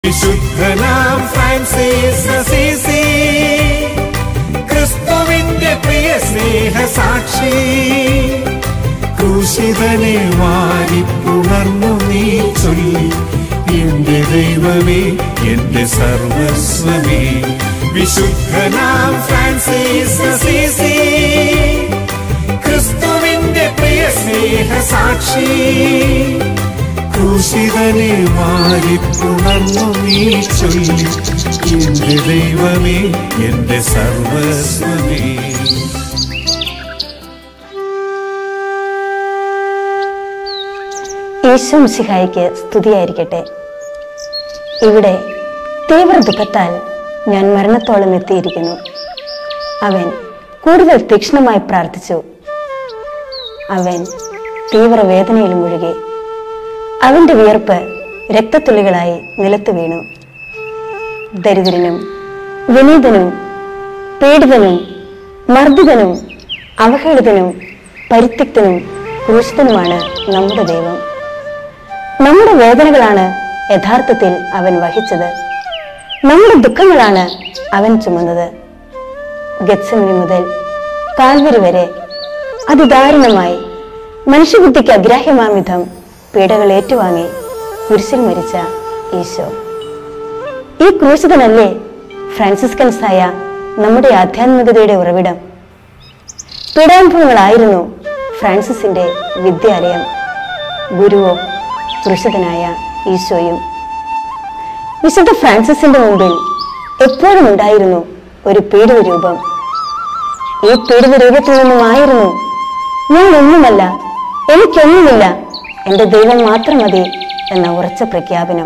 വിശുദ്ധനാം Francis Assisi ക്രിസ്തുവിന്റെ പ്രിയ സ്നേഹ സാക്ഷി ക്രൂശിതനെ വാരിപ്പുണർന്നു നീ ചൊല്ലി എന്റെ ദൈവമേ എന്റെ സർവസ്വമേ വിശുദ്ധനാം ഫ്രാൻസിസ് അസീസി ക്രിസ്തുവിന്റെ പ്രിയ സ്നേഹ സാക്ഷി ക്രൂശിതനെ വാരിപ്പുണർന്നു നീ ചൊല്ലി എന്റെ ദൈവമേ എന്റെ സർവസ്വമേ യേശു മിശിഹായിക്ക് സ്തുതിയായിരിക്കട്ടെ ഇവിടെ തീവ്ര ദുഃഖത്താൽ ഞാൻ മരണത്തോളം എത്തിയിരിക്കുന്നു അവൻ കൂടുതൽ തീക്ഷ്ണമായി പ്രാർത്ഥിച്ചു അവൻ തീവ്ര വേദനയിൽ മുഴുകി അവന്റെ വിയർപ്പ് രക്തത്തുള്ളികളായി നിലത്ത് വീണു ദരിദ്രനും വിനീതനും പീഡിതനും മർദ്ദിതനും അവഹേളിതനും പരിത്യക്തനും ക്രൂശിതനുമാണ് നമ്മുടെ ദൈവം നമ്മുടെ വേദനകളാണ് യഥാർത്ഥത്തിൽ അവൻ വഹിച്ചത് നമ്മുടെ ദുഃഖങ്ങളാണ് അവൻ ചുമന്നത് ഗത്സമനി മുതൽ കാൽവരി വരെ അതിദാരുണമായി മനുഷ്യബുദ്ധിക്ക് അഗ്രാഹ്യമാം വിധം പീഡകൾ ഏറ്റുവാങ്ങി കുരിശിൽ മരിച്ച ഈശോ ഈ ക്രൂശിതനല്ലേ ഫ്രാൻസിസ്കൻസായ നമ്മുടെ ആധ്യാത്മികതയുടെ ഉറവിടം പീഡാനുഭവങ്ങളായിരുന്നു ഫ്രാൻസിസിന്റെ വിദ്യാലയം ഗുരുവോ ക്രൂശിതനായ ഈശോയും വിശുദ്ധ ഫ്രാൻസിസിന്റെ മുമ്പിൽ എപ്പോഴും ഉണ്ടായിരുന്നു ഒരു പീഡിത രൂപം ഈ പീഡിത രൂപത്തിൽ നിന്നുമായിരുന്നു ഞാൻ ഒന്നുമല്ല എനിക്കൊന്നുമില്ല എന്റെ ദൈവം മാത്രം മതി എന്ന ഉറച്ച പ്രഖ്യാപനം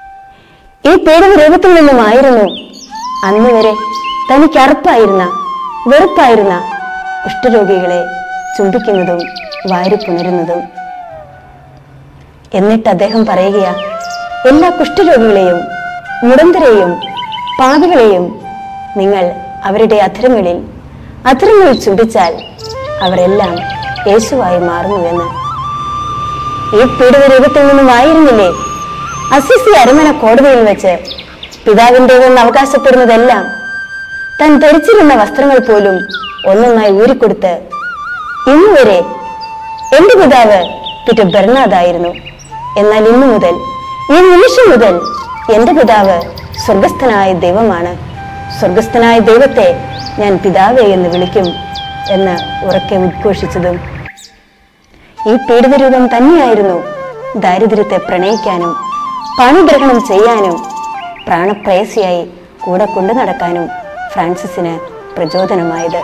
ഈ പീഡിത രൂപത്തിൽ നിന്നുമായിരുന്നു അന്ന് വരെ തനിക്ക് അറുപ്പായിരുന്ന വെറുപ്പായിരുന്ന കുഷ്ഠരോഗികളെ ചുംബിക്കുന്നതും വാരിപ്പുണരുന്നതും എന്നിട്ട് അദ്ദേഹം പറയുകയാ എല്ലാ കുഷ്ഠരോഗികളെയും മുടന്തരെയും പാപികളെയും നിങ്ങൾ അവരുടെ അധരങ്ങളിൽ അധരങ്ങളിൽ ചുംബിച്ചാൽ അവരെല്ലാം യേശുവായി മാറുന്നുവെന്ന് ഈ പീഡിത രൂപത്തിൽ നിന്നുമായിരുന്നില്ലേ അസിസി അരമന കോടതിയിൽ വെച്ച് പിതാവിൻ്റെതെന്ന് അവകാശപ്പെടുന്നതെല്ലാം താൻ ധരിച്ചിരുന്ന വസ്ത്രങ്ങൾ പോലും ഒന്നൊന്നായി ഊരിക്കൊടുത്ത് ഇന്ന് വരെ എന്റെ പിതാവ് പീറ്റർ ബെർണാദായിരുന്നു എന്നാൽ ഇന്നു മുതൽ ഈ നിമിഷം മുതൽ എന്റെ പിതാവ് സ്വർഗസ്ഥനായ ദൈവമാണ് സ്വർഗസ്ഥനായ ദൈവത്തെ ഞാൻ പിതാവേ എന്ന് വിളിക്കും എന്ന് ഉറക്കെ ഉദ്ഘോഷിച്ചതും ഈ പീഡിത രൂപം തന്നെയായിരുന്നു ദാരിദ്ര്യത്തെ പ്രണയിക്കാനും പാണിഗ്രഹണം ചെയ്യാനും പ്രാണപ്രയസിയായി കൂടെ കൊണ്ടു നടക്കാനും ഫ്രാൻസിസിന് പ്രചോദനമായത്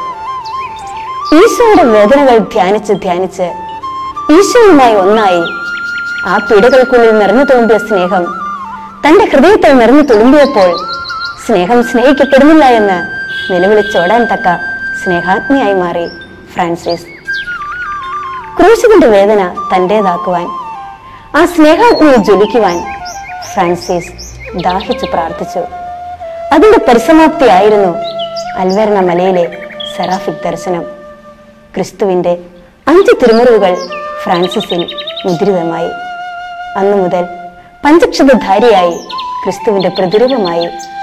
ഈശോയുടെ വേദനകൾ ധ്യാനിച്ച് ധ്യാനിച്ച് ഈശോയുമായി ഒന്നായി ആ പിടകൾക്കുള്ളിൽ നിറഞ്ഞു തുളുമ്പിയ സ്നേഹം തന്റെ ഹൃദയത്തിൽ നിറഞ്ഞു തുളുമ്പിയപ്പോൾ സ്നേഹം സ്നേഹിക്കപ്പെടുന്നില്ല എന്ന് നിലവിളിച്ചോടാൻ തക്ക സ്നേഹാഗ്നിയായി മാറി ഫ്രാൻസിസ് ക്രൂശിന്റെ വേദന തന്റേതാക്കുവാൻ ആ സ്നേഹാഗ്നിയെ ജ്വലിക്കുവാൻ ഫ്രാൻസിസ് ദാഹിച്ചു പ്രാർത്ഥിച്ചു അതിന്റെ പരിസമാപ്തിയായിരുന്നു അൽവേർണ മലയിലെ സെറാഫിക് ദർശനം ക്രിസ്തുവിന്റെ അഞ്ച് തിരുമുറിവുകൾ ഫ്രാൻസിസിൽ മുദ്രിതമായി അന്നു മുതൽ പഞ്ചക്ഷതധാരിയായി ക്രിസ്തുവിന്റെ പ്രതിരൂപമായി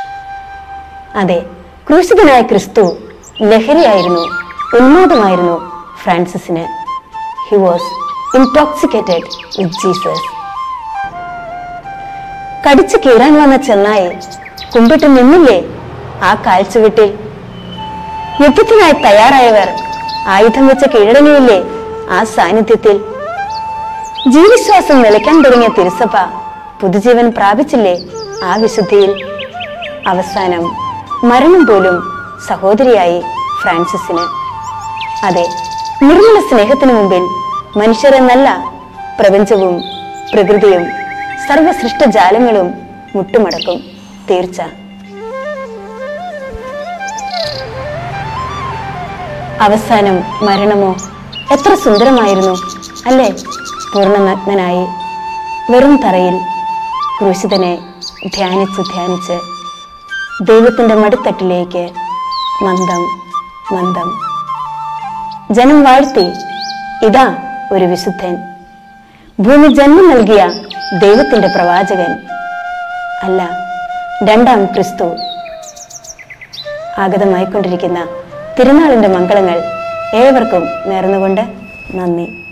അതെ ക്രൂശിതനായ ക്രിസ്തു ലഹരിയായിരുന്നു ഉന്മാദമായിരുന്നു ഫ്രാൻസിസിന് he was intoxicated with Jesus കടിച്ചു കീറാൻ വന്ന ചെന്നായി കുമ്പിട്ട് നിന്നില്ലേ ആ കാൽച്ചുവെട്ടിൽ യുദ്ധത്തിനായി തയ്യാറായവർ ആയുധം വെച്ച കീഴടങ്ങിയില്ലേ ആ സാന്നിധ്യത്തിൽ ജീവശ്വാസം നിലയ്ക്കാൻ തുടങ്ങിയ തിരുസഭ പുതുജീവൻ പ്രാപിച്ചില്ലേ ആ വിശുദ്ധിയിൽ അവസാനം മരണം പോലും സഹോദരിയായി ഫ്രാൻസിസിന് അതെ നിർമ്മല സ്നേഹത്തിനു മുമ്പിൽ മനുഷ്യരെന്നല്ല പ്രപഞ്ചവും പ്രകൃതിയും സർവസൃഷ്ടജാലങ്ങളും മുട്ടുമടക്കും തീർച്ച അവസാനം മരണമോ എത്ര സുന്ദരമായിരുന്നു അല്ലേ പൂർണ്ണനഗ്നനായി വെറും തറയിൽ ക്രൂശിതനെ ധ്യാനിച്ച് ധ്യാനിച്ച് ദൈവത്തിന്റെ മടിത്തട്ടിലേക്ക് മന്ദം മന്ദം ജനം വാഴ്ത്തി ഇതാ ഒരു വിശുദ്ധൻ ഭൂമി ജന്മം നൽകിയ ദൈവത്തിന്റെ പ്രവാചകൻ അല്ല രണ്ടാം ക്രിസ്തു ആഗതമായിക്കൊണ്ടിരിക്കുന്ന തിരുനാളിന്റെ മംഗളങ്ങൾ ഏവർക്കും നേർന്നുകൊണ്ട് നന്ദി